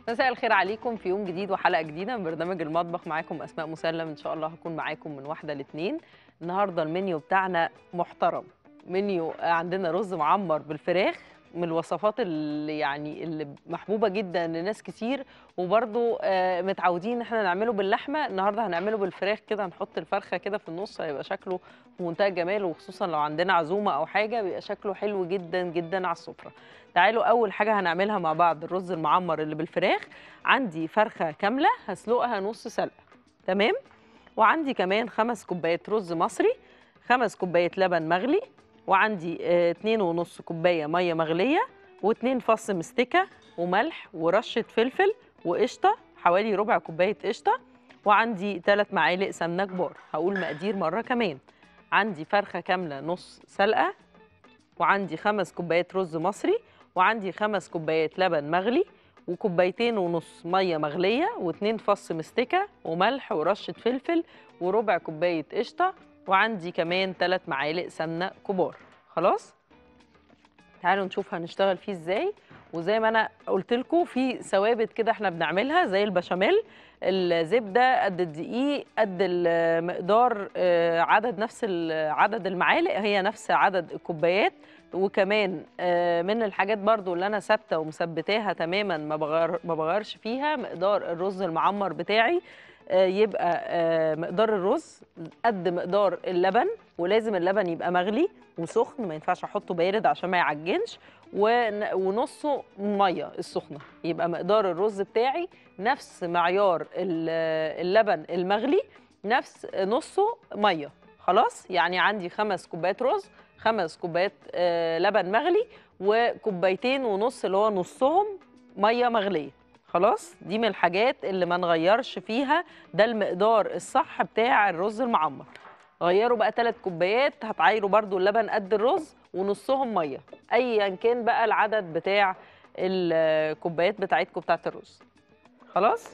مساء الخير عليكم في يوم جديد وحلقه جديده من برنامج المطبخ معاكم اسماء مسلم ان شاء الله هكون معاكم من واحده لاثنين النهارده المنيو بتاعنا محترم منيو عندنا رز معمر بالفراخ من الوصفات اللي يعني اللي محبوبه جدا لناس كتير وبرده متعودين ان احنا نعمله باللحمه النهارده هنعمله بالفراخ كده هنحط الفرخه كده في النص هيبقى شكله في منتهى الجمال وخصوصا لو عندنا عزومه او حاجه بيبقى شكله حلو جدا جدا على السفره تعالوا اول حاجه هنعملها مع بعض الرز المعمر اللي بالفراخ عندي فرخه كامله هسلقها نص سلقه تمام وعندي كمان خمس كوبايات رز مصري خمس كوبايات لبن مغلي وعندي آه، اتنين ونص كوبايه ميه مغليه واتنين فص مستكه وملح ورشه فلفل وقشطه حوالي ربع كوبايه قشطه وعندي ثلاث معالق سمنه كبار هقول مقادير مره كمان عندي فرخه كامله نص سلقه وعندي خمس كوبايات رز مصري وعندي خمس كوبايات لبن مغلي وكوبايتين ونص ميه مغليه واتنين فص مستكه وملح ورشه فلفل وربع كوبايه قشطه وعندي كمان ثلاث معالق سمنه كبار خلاص تعالوا نشوف هنشتغل فيه ازاي وزي ما انا قلت لكم في ثوابت كده احنا بنعملها زي البشاميل الزبده قد الدقيق قد المقدار آه، عدد نفس ال- عدد المعالق هي نفس عدد الكوبايات وكمان آه، من الحاجات برضو اللي انا ثابته ومثبتاها تماما ما بغير ما بغيرش فيها مقدار الرز المعمر بتاعي آه، يبقى آه، مقدار الرز قد مقدار اللبن ولازم اللبن يبقى مغلي وسخن ما ينفعش احطه بارد عشان ما يعجنش ون- ونصه ميه السخنه يبقى مقدار الرز بتاعي نفس معيار ال- اللبن المغلي نفس نصه ميه خلاص يعني عندي خمس كوبايات رز خمس كوبايات آه، لبن مغلي وكوبايتين ونص اللي هو نصهم ميه مغليه خلاص دي من الحاجات اللي ما نغيرش فيها ده المقدار الصح بتاع الرز المعمر غيروا بقى ثلاث كوبايات هتعايروا برضو اللبن قد الرز ونصهم ميه ايا كان بقى العدد بتاع الكوبايات بتاعتكم بتاعت الرز خلاص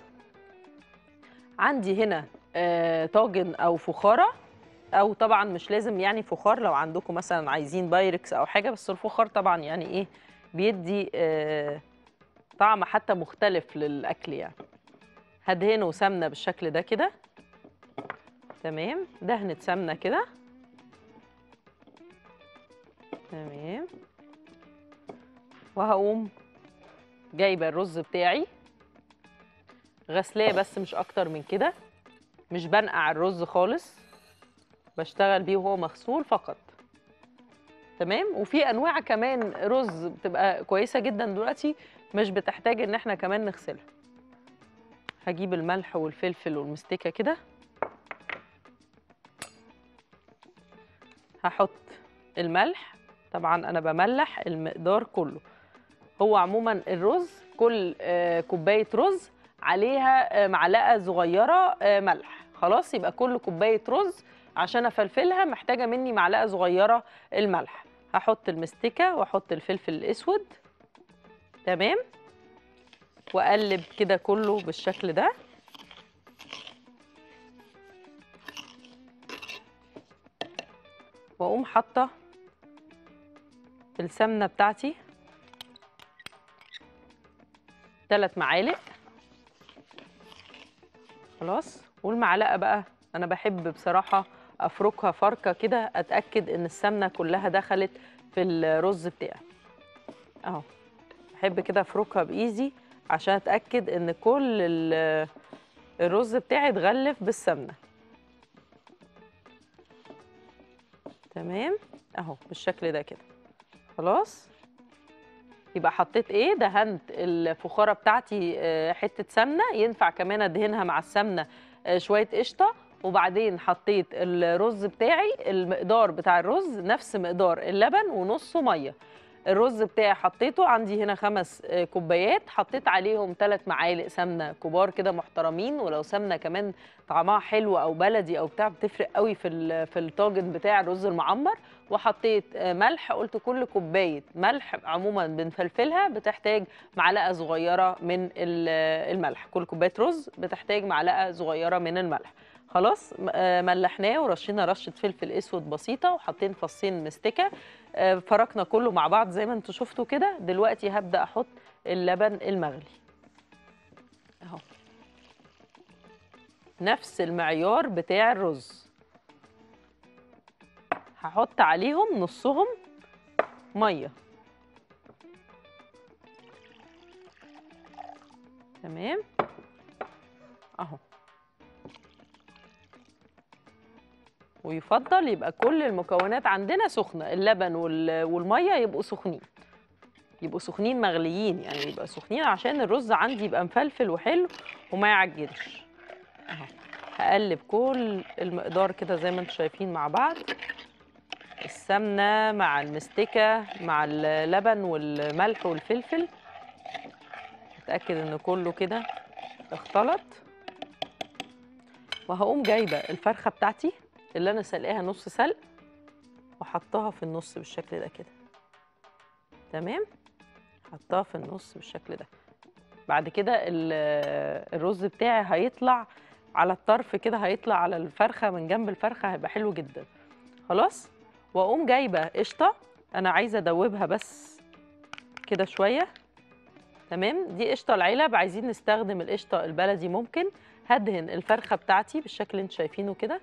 عندي هنا آه، طاجن او فخاره او طبعا مش لازم يعني فخار لو عندكم مثلا عايزين بايركس او حاجه بس الفخار طبعا يعني ايه بيدي آه، طعم حتى مختلف للاكل يعني هدهنه سمنه بالشكل ده كده تمام دهنة سمنه كده تمام وهقوم جايبه الرز بتاعي غسلاه بس مش اكتر من كده مش بنقع الرز خالص بشتغل بيه وهو مغسول فقط تمام وفي انواع كمان رز بتبقى كويسه جدا دلوقتي مش بتحتاج ان احنا كمان نغسلها هجيب الملح والفلفل والمستكه كده هحط الملح طبعا انا بملح المقدار كله هو عموما الرز كل آه، كوبايه رز عليها آه، معلقه صغيره آه، ملح خلاص يبقى كل كوبايه رز عشان افلفلها محتاجه مني معلقه صغيره الملح هحط المستكه واحط الفلفل الاسود تمام واقلب كده كله بالشكل ده واقوم حاطه السمنه بتاعتي ثلاث معالق خلاص والمعلقه بقى انا بحب بصراحه افركها فركه كده اتاكد ان السمنه كلها دخلت في الرز بتاعي اهو بحب كده افركها بايدي عشان اتاكد ان كل ال- الرز بتاعي اتغلف بالسمنه تمام اهو بالشكل ده كده خلاص يبقى حطيت ايه دهنت الفخاره بتاعتي آه، حته سمنه ينفع كمان ادهنها مع السمنه آه، شويه قشطه وبعدين حطيت الرز بتاعي المقدار بتاع الرز نفس مقدار اللبن ونصه ميه الرز بتاعي حطيته عندي هنا خمس آه، كوبايات حطيت عليهم ثلاث معالق سمنه كبار كده محترمين ولو سمنه كمان طعمها حلو او بلدي او بتاع بتفرق قوي في ال- في الطاجن بتاع الرز المعمر وحطيت آه، ملح قلت كل كوبايه ملح عموما بنفلفلها بتحتاج معلقه صغيره من ال- الملح كل كوبايه رز بتحتاج معلقه صغيره من الملح خلاص م- آه، ملحناه ورشينا رشه فلفل اسود بسيطه وحاطين فصين مستكه آه، فركنا كله مع بعض زي ما انتم شفتوا كده دلوقتي هبدا احط اللبن المغلي نفس المعيار بتاع الرز هحط عليهم نصهم ميه تمام اهو ويفضل يبقى كل المكونات عندنا سخنه اللبن وال- والميه يبقوا سخنين يبقوا سخنين مغليين يعني يبقى سخنين عشان الرز عندي يبقى مفلفل وحلو وما يعجنش اهو هقلب كل المقدار كده زي ما انتم شايفين مع بعض السمنه مع المستكه مع اللبن والملح والفلفل اتاكد ان كله كده اختلط وهقوم جايبه الفرخه بتاعتي اللي انا سلقاها نص سلق وحطها في النص بالشكل ده كده تمام حطها في النص بالشكل ده بعد كده ال- الرز بتاعي هيطلع على الطرف كده هيطلع على الفرخه من جنب الفرخه هيبقى حلو جدا خلاص واقوم جايبه قشطه انا عايزه ادوبها بس كده شويه تمام دي قشطه العلب عايزين نستخدم القشطه البلدي ممكن هدهن الفرخه بتاعتي بالشكل اللي انتوا شايفينه كده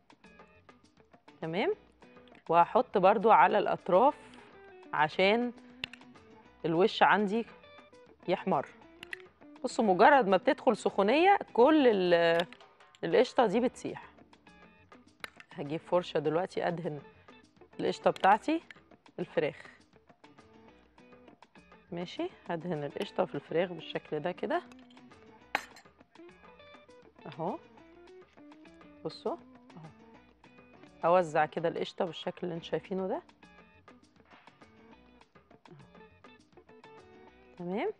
تمام وهحط برضو على الاطراف عشان الوش عندي يحمر بصوا مجرد ما بتدخل سخونيه كل ال- القشطه دي بتسيح هجيب فرشه دلوقتي ادهن القشطه بتاعتي الفراخ ماشي هدهن القشطه في الفراخ بالشكل ده كده اهو بصوا اهو اوزع كده القشطه بالشكل اللي انتوا شايفينه ده تمام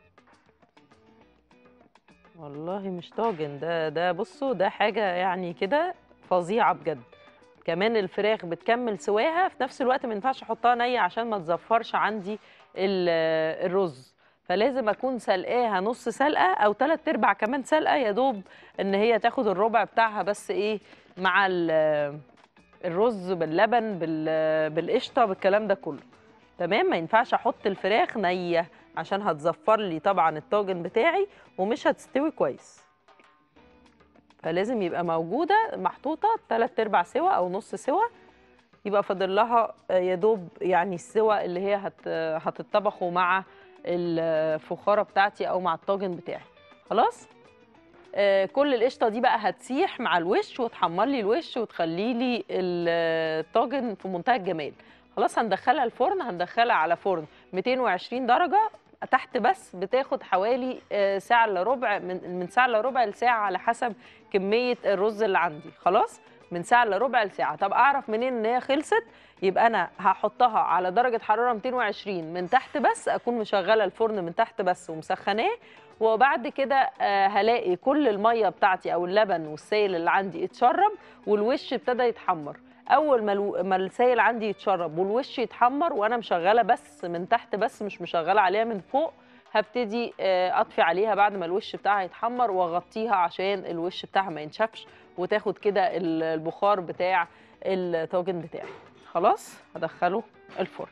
والله مش طاجن ده ده بصوا ده حاجه يعني كده فظيعه بجد كمان الفراخ بتكمل سواها في نفس الوقت ما ينفعش احطها نيه عشان ما تزفرش عندي ال- الرز فلازم اكون سلقاها نص سلقه او ثلاث ارباع كمان سلقه يا دوب ان هي تاخد الربع بتاعها بس ايه مع ال- الرز باللبن بال- بالقشطه بالكلام ده كله تمام ما ينفعش احط الفراخ نيه عشان هتزفر لي طبعا الطاجن بتاعي ومش هتستوي كويس فلازم يبقى موجوده محطوطه تلات ارباع سوا او نص سوا يبقى فاضل لها آه، يا دوب يعني السوا اللي هي هت هتطبخوا مع الفخاره بتاعتي او مع الطاجن بتاعي خلاص آه، كل القشطه دي بقى هتسيح مع الوش وتحمر لي الوش وتخلي لي الطاجن في منتهى الجمال خلاص هندخلها الفرن هندخلها على فرن 220 درجه تحت بس بتاخد حوالي آه، ساعه الا ربع من من ساعه الا ربع لساعه على حسب كميه الرز اللي عندي خلاص من ساعه الا ربع لساعه طب اعرف منين ان هي خلصت يبقى انا هحطها على درجه حراره 220 من تحت بس اكون مشغله الفرن من تحت بس ومسخناه وبعد كده آه، هلاقي كل الميه بتاعتي او اللبن والسائل اللي عندي اتشرب والوش ابتدى يتحمر اول ما الو- ما السائل عندي يتشرب والوش يتحمر وانا مشغله بس من تحت بس مش مشغله عليها من فوق هبتدي آه، اطفي عليها بعد ما الوش بتاعها يتحمر واغطيها عشان الوش بتاعها ما ينشفش وتاخد كده ال- البخار بتاع الطاجن بتاعي خلاص هدخله الفرن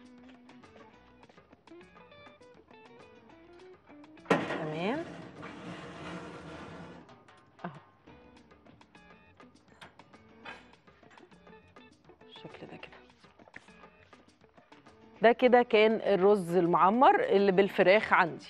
تمام اهو بالشكل ده كده ده كده كان الرز المعمر اللي بالفراخ عندي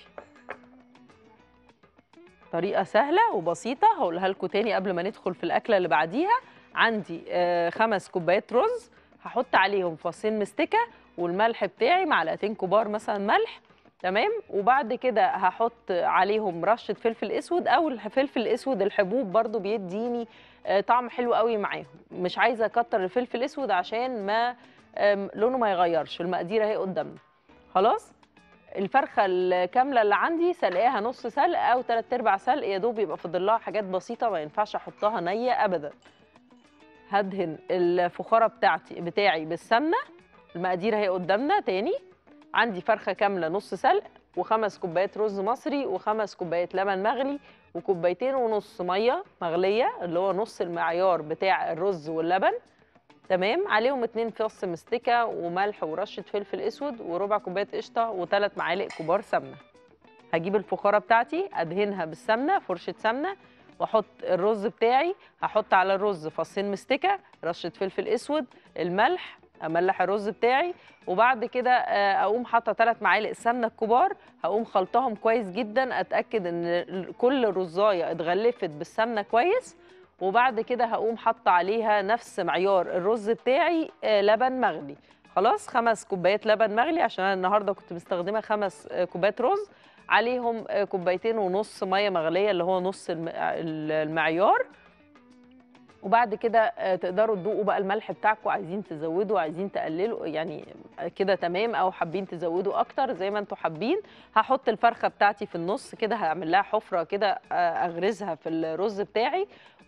طريقة سهلة وبسيطة هقولها لكم تاني قبل ما ندخل في الأكلة اللي بعديها عندي آه، خمس كوبايات رز هحط عليهم فصين مستكة والملح بتاعي معلقتين كبار مثلا ملح تمام وبعد كده هحط عليهم رشة فلفل اسود او الفلفل الاسود الحبوب برضو بيديني آه، طعم حلو قوي معاهم مش عايزة اكتر الفلفل الاسود عشان ما آم، لونه ما يغيرش المقادير اهي قدامنا خلاص الفرخه الكامله اللي عندي سلقاها نص سلق او تلات ارباع سلق يا دوب يبقى فاضل لها حاجات بسيطه ما ينفعش احطها نيه ابدا هدهن الفخاره بتاعتي بتاعي بالسمنه المقادير اهي قدامنا تاني عندي فرخه كامله نص سلق وخمس كوبايات رز مصري وخمس كوبايات لبن مغلي وكوبايتين ونص ميه مغليه اللي هو نص المعيار بتاع الرز واللبن تمام عليهم اتنين فص مستكه وملح ورشه فلفل اسود وربع كوبايه قشطه وثلاث معالق كبار سمنه هجيب الفخاره بتاعتي ادهنها بالسمنه فرشه سمنه واحط الرز بتاعي هحط على الرز فصين مستكه رشه فلفل اسود الملح املح الرز بتاعي وبعد كده آه، اقوم حاطه ثلاث معالق سمنه كبار هقوم خلطهم كويس جدا اتاكد ان ال- كل رزايه اتغلفت بالسمنه كويس وبعد كده هقوم حاطه عليها نفس معيار الرز بتاعي آه، لبن مغلي خلاص خمس كوبايات لبن مغلي عشان أنا النهارده كنت مستخدمه خمس آه، كوبايات رز عليهم آه، كوبايتين ونص ميه مغليه اللي هو نص الم- ال- المعيار وبعد كده آه، تقدروا تدوقوا بقى الملح بتاعكم عايزين تزودوا عايزين تقللوا يعني كده تمام او حابين تزودوا اكتر زي ما انتم حابين هحط الفرخه بتاعتي في النص كده هعمل لها حفره كده آه، اغرزها في الرز بتاعي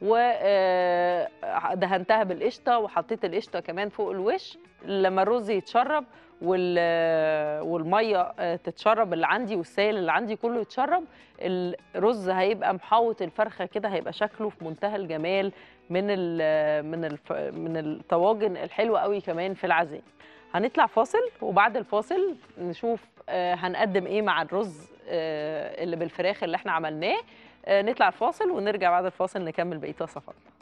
ودهنتها بالقشطه وحطيت القشطه كمان فوق الوش لما الرز يتشرب وال- والميه آه، تتشرب اللي عندي والسائل اللي عندي كله يتشرب الرز هيبقى محوط الفرخه كده هيبقى شكله في منتهى الجمال من ال من ال من الطواجن الحلوه قوي كمان في العزايم هنطلع فاصل وبعد الفاصل نشوف آه، هنقدم ايه مع الرز آه، اللي بالفراخ اللي احنا عملناه آه، نطلع الفاصل ونرجع بعد الفاصل نكمل بقيه وصفاتنا